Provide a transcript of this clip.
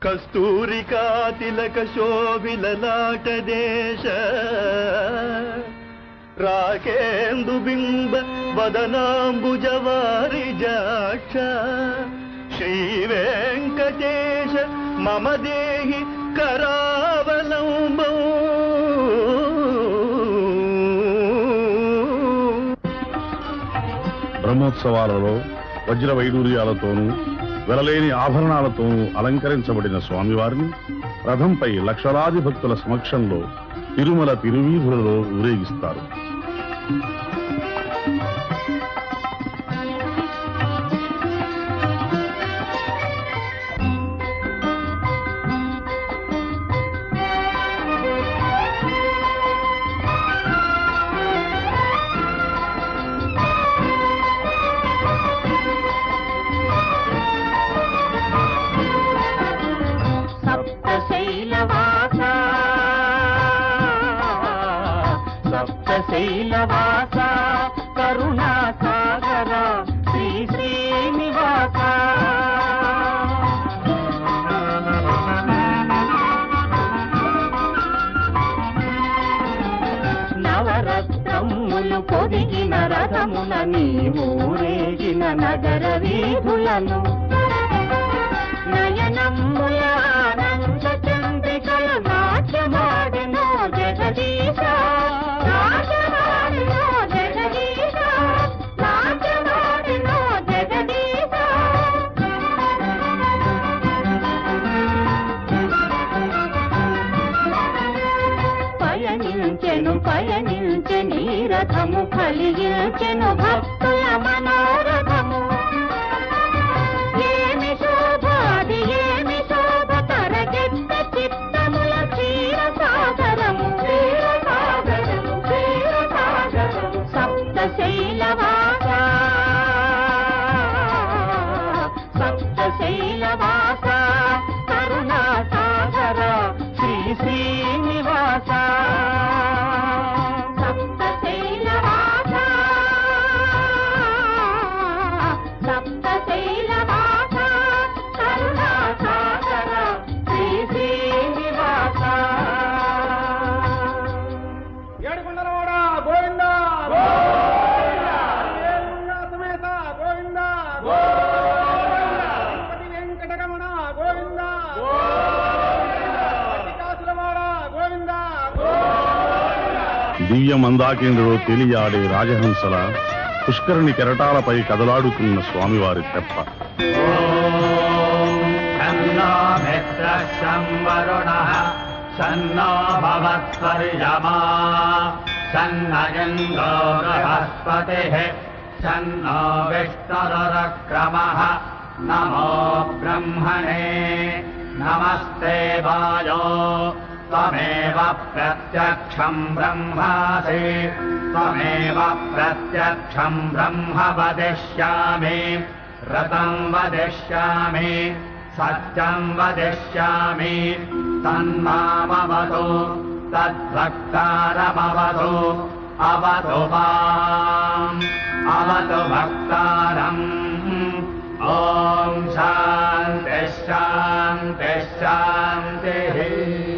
కస్తూరికా తిలక శోభిలలాట దేశ రాకేందు బింబ వదనాంబుజవారి జాక్ష శ్రీ వెంకటేశ మమ దేహి కరావలంబం బ్రహ్మోత్సవాలలో వజ్ర వైడూర్యాలతోనూ వెలలేని ఆభరణాలతోనూ అలంకరించబడిన స్వామివారిని రథంపై లక్షలాది భక్తుల సమక్షంలో తిరుమల తిరువీధులలో ఊరేగిస్తారు సప్తశైలవాస సప్తశైలవాస కరుణా సాగర శ్రీ శ్రీనివాస నవరత్నములు పొదిగిన రథముల నీవూరేగిన నగర వీధులను నయనమ్ముల ఆనంద చంద్రికల నాట్యమాడెనో జగదీశ నాట్యమాడెనో జగదీశ నాట్యమాడెనో జగదీశ పయనించెను పయనించెని రథము కలిగించెను భక్తుల మనోరథము ఏమి శోభ అది ఏమి శోభ తరగెత్త చిత్తముల క్షీర సాగరము క్షీర సాగరము క్షీర సాగరము సప్త శైలవాస సప్త శైలవాస కరుణా సాగర శ్రీ శ్రీనివాస సప్త శైలవాస సప్త శైలవాస కరుణా సాగర శ్రీ శ్రీనివాస ఏడుకొండలవాడ గోవింద ఏడుకొండ సమేత గోవింద తిరుపతి వెంకటరమణ గోవింద కాసులవాడ గోవింద దివ్య మందాకేంద్రుడు తేలియాడే రాజహంసల పుష్కరిణి కెరటాలపై కదలాడుతున్న స్వామివారి తెప్ప సన్నో మిత్రశం వరుణః సన్నో భవత్వర్యమా సన్నయందో బృహస్పతిः సన్నో విష్ణురురక్రమः నమో బ్రహ్మణే నమస్తే వాయో त्वमेव प्रत्यक्षम् ब्रह्मासि त्वमेव प्रत्यक्षम् ब्रह्म वदिष्यामि रतम् वदिष्यामि सत्यम् वदिष्यामि तन्मामवतु तद्भक्तारमवतु अवतु माम् अवतु भक्तारम् ॐ शान्तिः शान्तिः शान्तिः